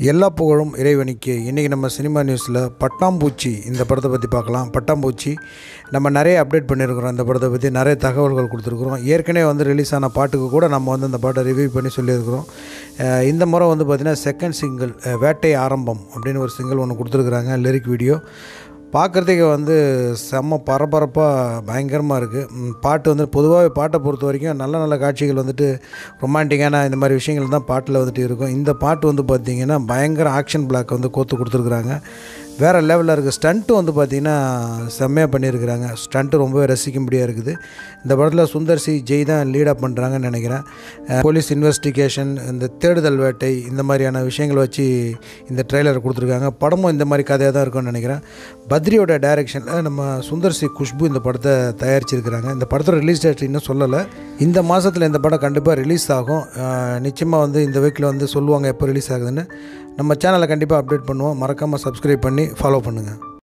எல்லா புகழும் இறைவனுக்கு இன்றைக்கி நம்ம சினிமா நியூஸில் பட்டாம்பூச்சி இந்த படத்தை பற்றி பார்க்கலாம் பட்டாம்பூச்சி நம்ம நிறைய அப்டேட் பண்ணியிருக்கிறோம் இந்த படத்தை பற்றி நிறைய தகவல்கள் கொடுத்துருக்குறோம் ஏற்கனவே வந்து ரிலீஸ் ஆன பாட்டுக்கு கூட நம்ம வந்து இந்த பாட்டை ரிவ்யூ பண்ணி சொல்லியிருக்கிறோம் அஹ் இந்த முறை வந்து பார்த்திங்கன்னா செகண்ட் சிங்கிள் வேட்டை ஆரம்பம் அப்படின்னு ஒரு சிங்கிள் ஒன்று கொடுத்துருக்குறாங்க லிரிக் வீடியோ பார்க்குறதுக்கு வந்து செம்ம பரபரப்பாக பயங்கரமாக இருக்குது பாட்டு வந்து பொதுவாகவே பாட்டை பொறுத்த வரைக்கும் நல்ல நல்ல காட்சிகள் வந்துட்டு ரொமான்டிக்கான இந்த மாதிரி விஷயங்கள் தான் பாட்டில் வந்துட்டு இருக்கும் இந்த பாட்டு வந்து பார்த்திங்கன்னா பயங்கர ஆக்ஷன் பிளாக் வந்து கோத்து கொடுத்துருக்குறாங்க வேறு லெவலில் இருக்குது ஸ்டண்ட்டு வந்து பார்த்திங்கன்னா செம்மையாக பண்ணியிருக்கிறாங்க ஸ்டண்ட்டு ரொம்பவே ரசிக்கும்படியாக இருக்குது இந்த படத்தில் சுந்தர் சி ஜெய் தான் லீடாக பண்ணுறாங்கன்னு நினைக்கிறேன் அஹ் போலீஸ் இன்வெஸ்டிகேஷன் இந்த தேடுதல் வேட்டை இந்த மாதிரியான விஷயங்களை வச்சு இந்த ட்ரெய்லர் கொடுத்துருக்காங்க படமும் இந்த மாதிரி கதையாக தான் இருக்கும்னு நினைக்கிறேன் பத்ரியோட டைரக்ஷனில் நம்ம சுந்தர் சி குஷ்பு இந்த படத்தை தயாரிச்சிருக்கிறாங்க இந்த படத்தோட ரிலீஸ் டேட் இன்னும் சொல்லலை இந்த மாதத்தில் இந்த படம் கண்டிப்பாக ரிலீஸ் ஆகும் நிச்சயமாக வந்து இந்த வீக்கில் வந்து சொல்லுவாங்க எப்போ ரிலீஸ் ஆகுதுன்னு நம்ம சேனலை கண்டிப்பாக அப்டேட் பண்ணுவோம் மறக்காமல் சப்ஸ்கிரைப் பண்ணி ஃபாலோ பண்ணுங்கள்